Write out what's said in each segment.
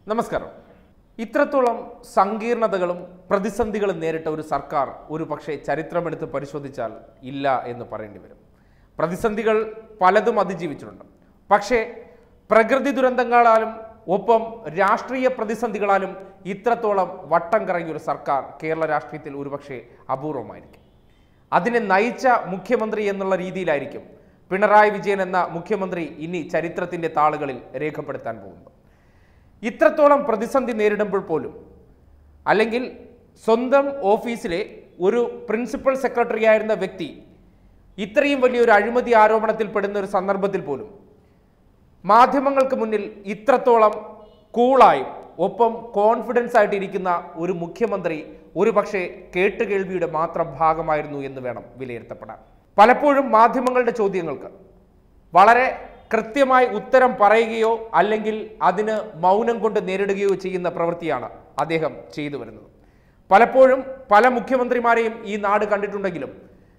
നമസ്കാരം ഇത്രത്തോളം സങ്കീർണതകളും പ്രതിസന്ധികളും നേരിട്ട ഒരു സർക്കാർ ഒരു പക്ഷേ ചരിത്രമെടുത്ത് പരിശോധിച്ചാൽ ഇല്ല എന്ന് പറയേണ്ടി വരും പ്രതിസന്ധികൾ പലതും അതിജീവിച്ചിട്ടുണ്ട് പക്ഷേ പ്രകൃതി ദുരന്തങ്ങളാലും ഒപ്പം രാഷ്ട്രീയ പ്രതിസന്ധികളാലും ഇത്രത്തോളം വട്ടം കറങ്ങിയ ഒരു സർക്കാർ കേരള രാഷ്ട്രീയത്തിൽ ഒരുപക്ഷെ അപൂർവമായിരിക്കും അതിനെ നയിച്ച മുഖ്യമന്ത്രി എന്നുള്ള രീതിയിലായിരിക്കും പിണറായി വിജയൻ എന്ന മുഖ്യമന്ത്രി ഇനി ചരിത്രത്തിന്റെ താളുകളിൽ രേഖപ്പെടുത്താൻ പോകുന്നത് ഇത്രത്തോളം പ്രതിസന്ധി നേരിടുമ്പോൾ പോലും അല്ലെങ്കിൽ സ്വന്തം ഓഫീസിലെ ഒരു പ്രിൻസിപ്പൽ സെക്രട്ടറി ആയിരുന്ന വ്യക്തി ഇത്രയും വലിയൊരു അഴിമതി ആരോപണത്തിൽ പെടുന്ന ഒരു സന്ദർഭത്തിൽ പോലും മാധ്യമങ്ങൾക്ക് മുന്നിൽ ഇത്രത്തോളം കൂളായും ഒപ്പം കോൺഫിഡൻസ് ആയിട്ട് ഇരിക്കുന്ന ഒരു മുഖ്യമന്ത്രി ഒരു പക്ഷേ കേട്ടുകേൾവിയുടെ മാത്രം ഭാഗമായിരുന്നു എന്ന് വേണം വിലയിരുത്തപ്പെടാൻ പലപ്പോഴും മാധ്യമങ്ങളുടെ ചോദ്യങ്ങൾക്ക് വളരെ കൃത്യമായി ഉത്തരം പറയുകയോ അല്ലെങ്കിൽ അതിന് മൗനം കൊണ്ട് നേരിടുകയോ ചെയ്യുന്ന പ്രവൃത്തിയാണ് അദ്ദേഹം ചെയ്തു വരുന്നത് പലപ്പോഴും പല മുഖ്യമന്ത്രിമാരെയും ഈ നാട് കണ്ടിട്ടുണ്ടെങ്കിലും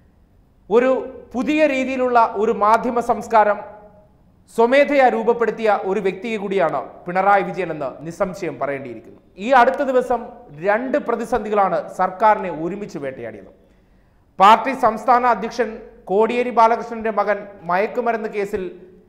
ഒരു പുതിയ രീതിയിലുള്ള ഒരു മാധ്യമ സംസ്കാരം സ്വമേധയാ രൂപപ്പെടുത്തിയ ഒരു വ്യക്തി കൂടിയാണ് പിണറായി വിജയൻ എന്ന് നിസ്സംശയം പറയേണ്ടിയിരിക്കുന്നു ഈ അടുത്ത ദിവസം രണ്ട് പ്രതിസന്ധികളാണ് സർക്കാരിനെ ഒരുമിച്ച് വേട്ടയാടിയത് പാർട്ടി സംസ്ഥാന അധ്യക്ഷൻ കോടിയേരി ബാലകൃഷ്ണന്റെ മകൻ മയക്കുമരുന്ന് കേസിൽ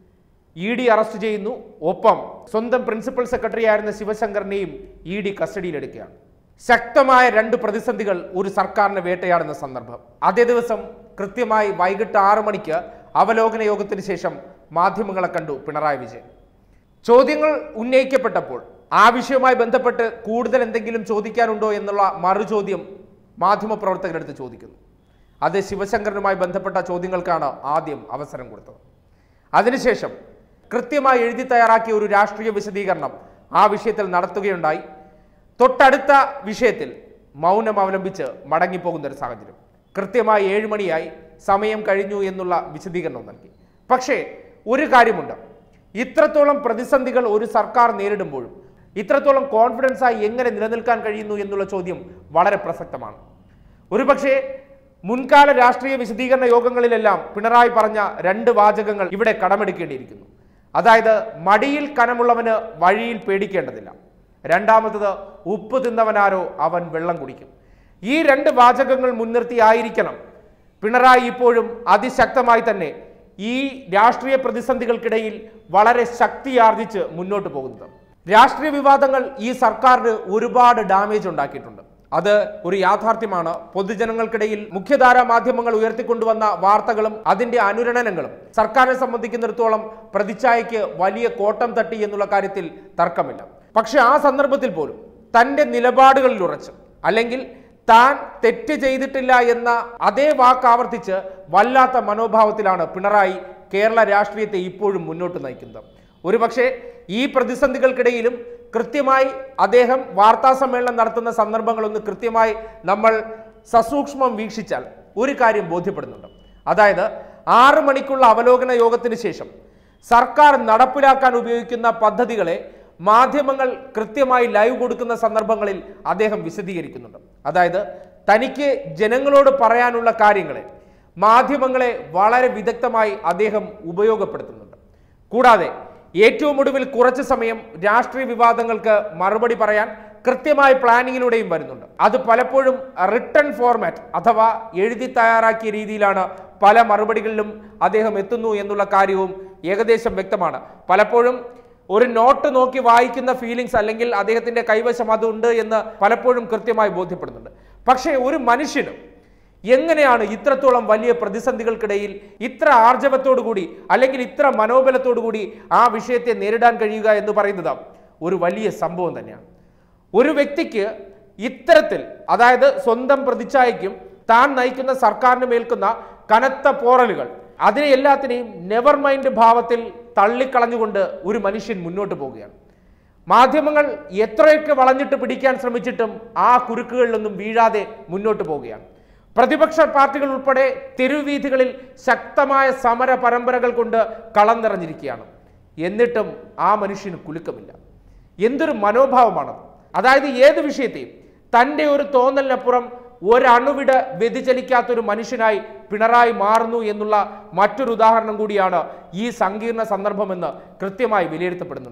ഇ ഡി അറസ്റ്റ് ചെയ്യുന്നു ഒപ്പം സ്വന്തം പ്രിൻസിപ്പൽ സെക്രട്ടറി ആയിരുന്ന ശിവശങ്കറിനെയും ഇ ഡി കസ്റ്റഡിയിലെടുക്കുകയാണ് ശക്തമായ രണ്ട് പ്രതിസന്ധികൾ ഒരു സർക്കാരിനെ വേട്ടയാടുന്ന സന്ദർഭം അതേ ദിവസം കൃത്യമായി വൈകിട്ട് ആറു മണിക്ക് അവലോകന യോഗത്തിന് ശേഷം മാധ്യമങ്ങളെ കണ്ടു പിണറായി വിജയൻ ചോദ്യങ്ങൾ ഉന്നയിക്കപ്പെട്ടപ്പോൾ ആ വിഷയവുമായി ബന്ധപ്പെട്ട് കൂടുതൽ എന്തെങ്കിലും ചോദിക്കാനുണ്ടോ എന്നുള്ള മറുചോദ്യം മാധ്യമപ്രവർത്തകരെടുത്ത് ചോദിക്കുന്നു അത് ശിവശങ്കരനുമായി ബന്ധപ്പെട്ട ചോദ്യങ്ങൾക്കാണ് ആദ്യം അവസരം കൊടുത്തത് അതിനുശേഷം കൃത്യമായി എഴുതി തയ്യാറാക്കിയ ഒരു രാഷ്ട്രീയ വിശദീകരണം ആ വിഷയത്തിൽ നടത്തുകയുണ്ടായി തൊട്ടടുത്ത വിഷയത്തിൽ മൗനം അവലംബിച്ച് മടങ്ങിപ്പോകുന്ന ഒരു സാഹചര്യം കൃത്യമായി ഏഴ് മണിയായി സമയം കഴിഞ്ഞു എന്നുള്ള വിശദീകരണം നൽകി പക്ഷേ ഒരു കാര്യമുണ്ട് ഇത്രത്തോളം പ്രതിസന്ധികൾ ഒരു സർക്കാർ നേരിടുമ്പോഴും ഇത്രത്തോളം കോൺഫിഡൻസ് ആയി എങ്ങനെ നിലനിൽക്കാൻ കഴിയുന്നു എന്നുള്ള ചോദ്യം വളരെ പ്രസക്തമാണ് ഒരുപക്ഷേ മുൻകാല രാഷ്ട്രീയ വിശദീകരണ യോഗങ്ങളിലെല്ലാം പിണറായി പറഞ്ഞ രണ്ട് വാചകങ്ങൾ ഇവിടെ കടമെടുക്കേണ്ടിയിരിക്കുന്നു അതായത് മടിയിൽ കനമുള്ളവന് വഴിയിൽ പേടിക്കേണ്ടതില്ല രണ്ടാമത്തത് ഉപ്പ് തിന്നവനാരോ അവൻ വെള്ളം കുടിക്കും ഈ രണ്ട് വാചകങ്ങൾ മുൻനിർത്തിയായിരിക്കണം പിണറായി ഇപ്പോഴും അതിശക്തമായി തന്നെ ഈ രാഷ്ട്രീയ പ്രതിസന്ധികൾക്കിടയിൽ വളരെ ശക്തിയാർജിച്ച് മുന്നോട്ട് പോകുന്നത് രാഷ്ട്രീയ വിവാദങ്ങൾ ഈ സർക്കാരിന് ഒരുപാട് ഡാമേജ് ഉണ്ടാക്കിയിട്ടുണ്ട് അത് ഒരു യാഥാർത്ഥ്യമാണ് പൊതുജനങ്ങൾക്കിടയിൽ മുഖ്യധാരാ മാധ്യമങ്ങൾ ഉയർത്തിക്കൊണ്ടുവന്ന വാർത്തകളും അതിന്റെ അനുരണനങ്ങളും സർക്കാരിനെ സംബന്ധിക്കുന്നിടത്തോളം പ്രതിച്ഛായയ്ക്ക് വലിയ കോട്ടം തട്ടി എന്നുള്ള കാര്യത്തിൽ തർക്കമില്ല പക്ഷെ ആ സന്ദർഭത്തിൽ പോലും തന്റെ നിലപാടുകളിൽ ഉറച്ച് അല്ലെങ്കിൽ താൻ തെറ്റ് ചെയ്തിട്ടില്ല എന്ന അതേ വാക്ക് ആവർത്തിച്ച് വല്ലാത്ത മനോഭാവത്തിലാണ് പിണറായി കേരള രാഷ്ട്രീയത്തെ ഇപ്പോഴും മുന്നോട്ട് നയിക്കുന്നത് ഒരുപക്ഷെ ഈ പ്രതിസന്ധികൾക്കിടയിലും കൃത്യമായി അദ്ദേഹം വാർത്താ സമ്മേളനം നടത്തുന്ന സന്ദർഭങ്ങളൊന്ന് കൃത്യമായി നമ്മൾ സസൂക്ഷ്മം വീക്ഷിച്ചാൽ ഒരു കാര്യം ബോധ്യപ്പെടുന്നുണ്ട് അതായത് ആറ് മണിക്കുള്ള അവലോകന യോഗത്തിന് ശേഷം സർക്കാർ നടപ്പിലാക്കാൻ ഉപയോഗിക്കുന്ന പദ്ധതികളെ മാധ്യമങ്ങൾ കൃത്യമായി ലൈവ് കൊടുക്കുന്ന സന്ദർഭങ്ങളിൽ അദ്ദേഹം വിശദീകരിക്കുന്നുണ്ട് അതായത് തനിക്ക് ജനങ്ങളോട് പറയാനുള്ള കാര്യങ്ങളെ മാധ്യമങ്ങളെ വളരെ വിദഗ്ധമായി അദ്ദേഹം ഉപയോഗപ്പെടുത്തുന്നുണ്ട് കൂടാതെ ഏറ്റവും ഒടുവിൽ കുറച്ച് സമയം രാഷ്ട്രീയ വിവാദങ്ങൾക്ക് മറുപടി പറയാൻ കൃത്യമായ പ്ലാനിങ്ങിലൂടെയും വരുന്നുണ്ട് അത് പലപ്പോഴും റിട്ടൺ ഫോർമാറ്റ് അഥവാ എഴുതി തയ്യാറാക്കിയ രീതിയിലാണ് പല മറുപടികളിലും അദ്ദേഹം എത്തുന്നു എന്നുള്ള കാര്യവും ഏകദേശം വ്യക്തമാണ് പലപ്പോഴും ഒരു നോട്ട് നോക്കി വായിക്കുന്ന ഫീലിങ്സ് അല്ലെങ്കിൽ അദ്ദേഹത്തിന്റെ കൈവശം അതുണ്ട് എന്ന് പലപ്പോഴും കൃത്യമായി ബോധ്യപ്പെടുന്നുണ്ട് പക്ഷേ ഒരു മനുഷ്യനും എങ്ങനെയാണ് ഇത്രത്തോളം വലിയ പ്രതിസന്ധികൾക്കിടയിൽ ഇത്ര ആർജവത്തോടു കൂടി അല്ലെങ്കിൽ ഇത്ര മനോബലത്തോടു കൂടി ആ വിഷയത്തെ നേരിടാൻ കഴിയുക എന്ന് പറയുന്നത് ഒരു വലിയ സംഭവം തന്നെയാണ് ഒരു വ്യക്തിക്ക് ഇത്തരത്തിൽ അതായത് സ്വന്തം പ്രതിച്ഛായയ്ക്കും താൻ നയിക്കുന്ന സർക്കാരിന് മേൽക്കുന്ന കനത്ത പോറലുകൾ അതിനെ എല്ലാത്തിനെയും നെവർ മൈൻഡ് ഭാവത്തിൽ തള്ളിക്കളഞ്ഞുകൊണ്ട് ഒരു മനുഷ്യൻ മുന്നോട്ട് പോവുകയാണ് മാധ്യമങ്ങൾ എത്രയൊക്കെ വളഞ്ഞിട്ട് പിടിക്കാൻ ശ്രമിച്ചിട്ടും ആ കുരുക്കുകളിലൊന്നും വീഴാതെ മുന്നോട്ട് പോവുകയാണ് പ്രതിപക്ഷ പാർട്ടികൾ ഉൾപ്പെടെ തെരുവീഥികളിൽ ശക്തമായ സമര പരമ്പരകൾ കൊണ്ട് കളം നിറഞ്ഞിരിക്കുകയാണ് എന്നിട്ടും ആ മനുഷ്യന് കുലുക്കമില്ല എന്തൊരു മനോഭാവമാണത് അതായത് ഏത് വിഷയത്തെയും തൻ്റെ ഒരു തോന്നലിനപ്പുറം ഒരണുവിട വ്യതിചലിക്കാത്തൊരു മനുഷ്യനായി പിണറായി മാറുന്നു എന്നുള്ള മറ്റൊരു ഉദാഹരണം കൂടിയാണ് ഈ സങ്കീർണ സന്ദർഭമെന്ന് കൃത്യമായി വിലയിരുത്തപ്പെടുന്നുണ്ട്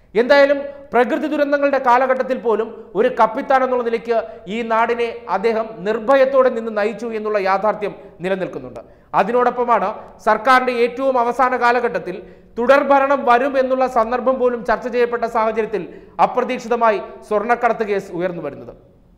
എന്തായാലും പ്രകൃതി ദുരന്തങ്ങളുടെ കാലഘട്ടത്തിൽ പോലും ഒരു കപ്പിത്താൻ എന്നുള്ള നിലയ്ക്ക് ഈ നാടിനെ അദ്ദേഹം നിർഭയത്തോടെ നിന്ന് നയിച്ചു എന്നുള്ള യാഥാർത്ഥ്യം നിലനിൽക്കുന്നുണ്ട് അതിനോടൊപ്പമാണ് സർക്കാരിന്റെ ഏറ്റവും അവസാന കാലഘട്ടത്തിൽ തുടർഭരണം വരും എന്നുള്ള സന്ദർഭം പോലും ചർച്ച ചെയ്യപ്പെട്ട സാഹചര്യത്തിൽ അപ്രതീക്ഷിതമായി സ്വർണ്ണക്കടത്ത് കേസ് ഉയർന്നു വരുന്നത്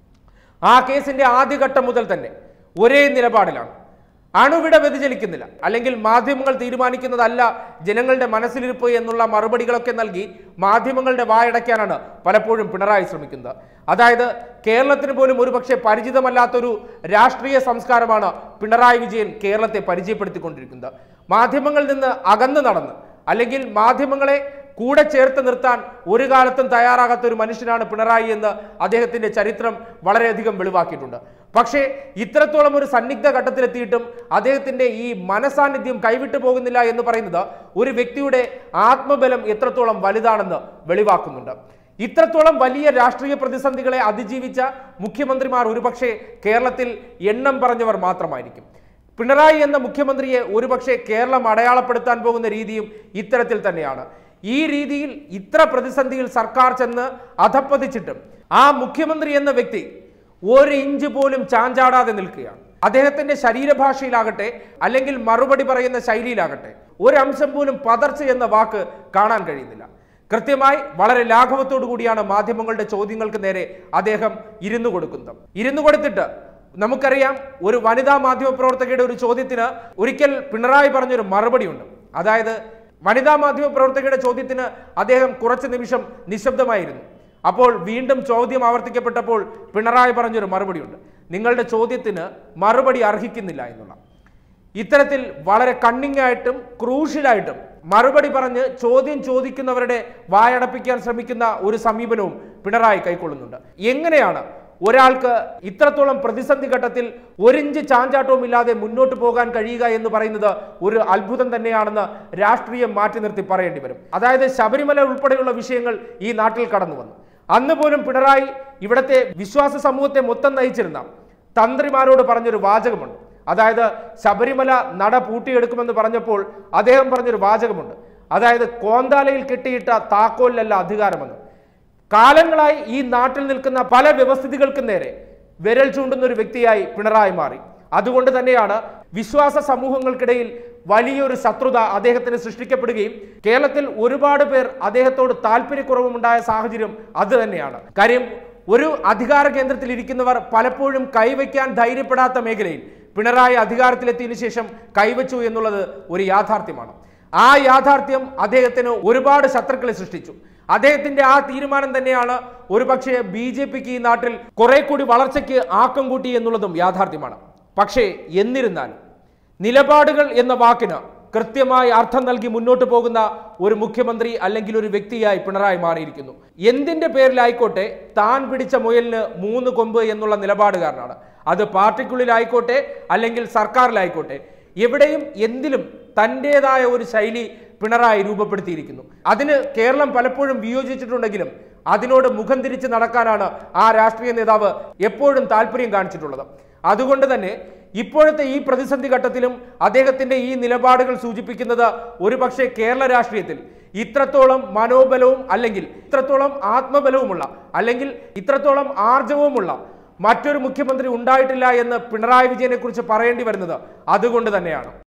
ആ കേസിന്റെ ആദ്യഘട്ടം മുതൽ തന്നെ ഒരേ നിലപാടിലാണ് അണുവിട വ്യതിചലിക്കുന്നില്ല അല്ലെങ്കിൽ മാധ്യമങ്ങൾ തീരുമാനിക്കുന്നതല്ല ജനങ്ങളുടെ മനസ്സിലിരിപ്പ് എന്നുള്ള മറുപടികളൊക്കെ നൽകി മാധ്യമങ്ങളുടെ വായടയ്ക്കാനാണ് പലപ്പോഴും പിണറായി ശ്രമിക്കുന്നത് അതായത് കേരളത്തിന് പോലും ഒരുപക്ഷെ പരിചിതമല്ലാത്തൊരു രാഷ്ട്രീയ സംസ്കാരമാണ് പിണറായി വിജയൻ കേരളത്തെ പരിചയപ്പെടുത്തിക്കൊണ്ടിരിക്കുന്നത് മാധ്യമങ്ങളിൽ നിന്ന് അകന്നു നടന്ന് അല്ലെങ്കിൽ മാധ്യമങ്ങളെ കൂടെ ചേർത്ത് നിർത്താൻ ഒരു കാലത്തും തയ്യാറാകാത്ത ഒരു മനുഷ്യനാണ് പിണറായി എന്ന് അദ്ദേഹത്തിന്റെ ചരിത്രം വളരെയധികം വെളിവാക്കിയിട്ടുണ്ട് പക്ഷേ ഇത്രത്തോളം ഒരു സന്നിഗ്ധ ഘട്ടത്തിലെത്തിയിട്ടും അദ്ദേഹത്തിന്റെ ഈ മനസാന്നിധ്യം കൈവിട്ടു പോകുന്നില്ല എന്ന് പറയുന്നത് ഒരു വ്യക്തിയുടെ ആത്മബലം എത്രത്തോളം വലുതാണെന്ന് വെളിവാക്കുന്നുണ്ട് ഇത്രത്തോളം വലിയ രാഷ്ട്രീയ പ്രതിസന്ധികളെ അതിജീവിച്ച മുഖ്യമന്ത്രിമാർ ഒരുപക്ഷെ കേരളത്തിൽ എണ്ണം പറഞ്ഞവർ മാത്രമായിരിക്കും പിണറായി എന്ന മുഖ്യമന്ത്രിയെ ഒരുപക്ഷെ കേരളം അടയാളപ്പെടുത്താൻ പോകുന്ന രീതിയും ഇത്തരത്തിൽ തന്നെയാണ് ഈ രീതിയിൽ ഇത്ര പ്രതിസന്ധിയിൽ സർക്കാർ ചെന്ന് അധപ്പതിച്ചിട്ടും ആ മുഖ്യമന്ത്രി എന്ന വ്യക്തി ഒരു ഇഞ്ച് പോലും ചാഞ്ചാടാതെ നിൽക്കുകയാണ് അദ്ദേഹത്തിന്റെ ശരീരഭാഷയിലാകട്ടെ അല്ലെങ്കിൽ മറുപടി പറയുന്ന ശൈലിയിലാകട്ടെ ഒരംശം പോലും പതർച്ച എന്ന വാക്ക് കാണാൻ കഴിയുന്നില്ല കൃത്യമായി വളരെ ലാഘവത്തോടു കൂടിയാണ് മാധ്യമങ്ങളുടെ ചോദ്യങ്ങൾക്ക് നേരെ അദ്ദേഹം ഇരുന്നു കൊടുക്കുന്നത് ഇരുന്നു കൊടുത്തിട്ട് നമുക്കറിയാം ഒരു വനിതാ മാധ്യമ പ്രവർത്തകയുടെ ഒരു ചോദ്യത്തിന് ഒരിക്കൽ പിണറായി പറഞ്ഞൊരു മറുപടിയുണ്ട് അതായത് വനിതാ മാധ്യമ പ്രവർത്തകയുടെ ചോദ്യത്തിന് അദ്ദേഹം കുറച്ച് നിമിഷം നിശബ്ദമായിരുന്നു അപ്പോൾ വീണ്ടും ചോദ്യം ആവർത്തിക്കപ്പെട്ടപ്പോൾ പിണറായി പറഞ്ഞൊരു മറുപടിയുണ്ട് നിങ്ങളുടെ ചോദ്യത്തിന് മറുപടി അർഹിക്കുന്നില്ല എന്നുള്ള ഇത്തരത്തിൽ വളരെ കണ്ണിങ് ആയിട്ടും ക്രൂഷ്യലായിട്ടും മറുപടി പറഞ്ഞ് ചോദ്യം ചോദിക്കുന്നവരുടെ വായടപ്പിക്കാൻ ശ്രമിക്കുന്ന ഒരു സമീപനവും പിണറായി കൈക്കൊള്ളുന്നുണ്ട് എങ്ങനെയാണ് ഒരാൾക്ക് ഇത്രത്തോളം പ്രതിസന്ധി ഘട്ടത്തിൽ ഒരിഞ്ച് ചാഞ്ചാട്ടവും ഇല്ലാതെ മുന്നോട്ട് പോകാൻ കഴിയുക എന്ന് പറയുന്നത് ഒരു അത്ഭുതം തന്നെയാണെന്ന് രാഷ്ട്രീയം മാറ്റി നിർത്തി പറയേണ്ടി വരും അതായത് ശബരിമല ഉൾപ്പെടെയുള്ള വിഷയങ്ങൾ ഈ നാട്ടിൽ കടന്നു വന്നു അന്ന് പോലും പിണറായി ഇവിടത്തെ വിശ്വാസ സമൂഹത്തെ മൊത്തം നയിച്ചിരുന്ന തന്ത്രിമാരോട് പറഞ്ഞൊരു വാചകമുണ്ട് അതായത് ശബരിമല നട പൂട്ടിയെടുക്കുമെന്ന് പറഞ്ഞപ്പോൾ അദ്ദേഹം പറഞ്ഞൊരു വാചകമുണ്ട് അതായത് കോന്താലയിൽ കെട്ടിയിട്ട താക്കോലിലല്ല അധികാരമെന്ന് കാലങ്ങളായി ഈ നാട്ടിൽ നിൽക്കുന്ന പല വ്യവസ്ഥിതികൾക്കും നേരെ വിരൽ ചൂണ്ടുന്ന ഒരു വ്യക്തിയായി പിണറായി മാറി അതുകൊണ്ട് തന്നെയാണ് വിശ്വാസ സമൂഹങ്ങൾക്കിടയിൽ വലിയൊരു ശത്രുത അദ്ദേഹത്തിന് സൃഷ്ടിക്കപ്പെടുകയും കേരളത്തിൽ ഒരുപാട് പേർ അദ്ദേഹത്തോട് താല്പര്യക്കുറവുമുണ്ടായ സാഹചര്യം അത് തന്നെയാണ് കാര്യം ഒരു അധികാര കേന്ദ്രത്തിൽ ഇരിക്കുന്നവർ പലപ്പോഴും കൈവയ്ക്കാൻ ധൈര്യപ്പെടാത്ത മേഖലയിൽ പിണറായി അധികാരത്തിലെത്തിയതിനു ശേഷം കൈവച്ചു എന്നുള്ളത് ഒരു യാഥാർത്ഥ്യമാണ് ആ യാഥാർത്ഥ്യം അദ്ദേഹത്തിന് ഒരുപാട് ശത്രുക്കളെ സൃഷ്ടിച്ചു അദ്ദേഹത്തിന്റെ ആ തീരുമാനം തന്നെയാണ് ഒരുപക്ഷെ ബി ജെ പിക്ക് ഈ നാട്ടിൽ കുറെ കൂടി വളർച്ചയ്ക്ക് ആക്കം കൂട്ടി എന്നുള്ളതും യാഥാർത്ഥ്യമാണ് പക്ഷേ എന്നിരുന്നാലും നിലപാടുകൾ എന്ന വാക്കിന് കൃത്യമായി അർത്ഥം നൽകി മുന്നോട്ട് പോകുന്ന ഒരു മുഖ്യമന്ത്രി അല്ലെങ്കിൽ ഒരു വ്യക്തിയായി പിണറായി മാറിയിരിക്കുന്നു എന്തിന്റെ പേരിലായിക്കോട്ടെ താൻ പിടിച്ച മുയലിന് മൂന്ന് കൊമ്പ് എന്നുള്ള നിലപാടുകാരനാണ് അത് പാർട്ടിക്കുള്ളിലായിക്കോട്ടെ അല്ലെങ്കിൽ സർക്കാരിലായിക്കോട്ടെ എവിടെയും എന്തിലും തൻ്റെതായ ഒരു ശൈലി പിണറായി രൂപപ്പെടുത്തിയിരിക്കുന്നു അതിന് കേരളം പലപ്പോഴും വിയോജിച്ചിട്ടുണ്ടെങ്കിലും അതിനോട് മുഖം തിരിച്ച് നടക്കാനാണ് ആ രാഷ്ട്രീയ നേതാവ് എപ്പോഴും താല്പര്യം കാണിച്ചിട്ടുള്ളത് അതുകൊണ്ട് തന്നെ ഇപ്പോഴത്തെ ഈ പ്രതിസന്ധി ഘട്ടത്തിലും അദ്ദേഹത്തിന്റെ ഈ നിലപാടുകൾ സൂചിപ്പിക്കുന്നത് ഒരുപക്ഷെ കേരള രാഷ്ട്രീയത്തിൽ ഇത്രത്തോളം മനോബലവും അല്ലെങ്കിൽ ഇത്രത്തോളം ആത്മബലവുമുള്ള അല്ലെങ്കിൽ ഇത്രത്തോളം ആർജവുമുള്ള മറ്റൊരു മുഖ്യമന്ത്രി ഉണ്ടായിട്ടില്ല എന്ന് പിണറായി വിജയനെ കുറിച്ച് പറയേണ്ടി വരുന്നത് അതുകൊണ്ട് തന്നെയാണ്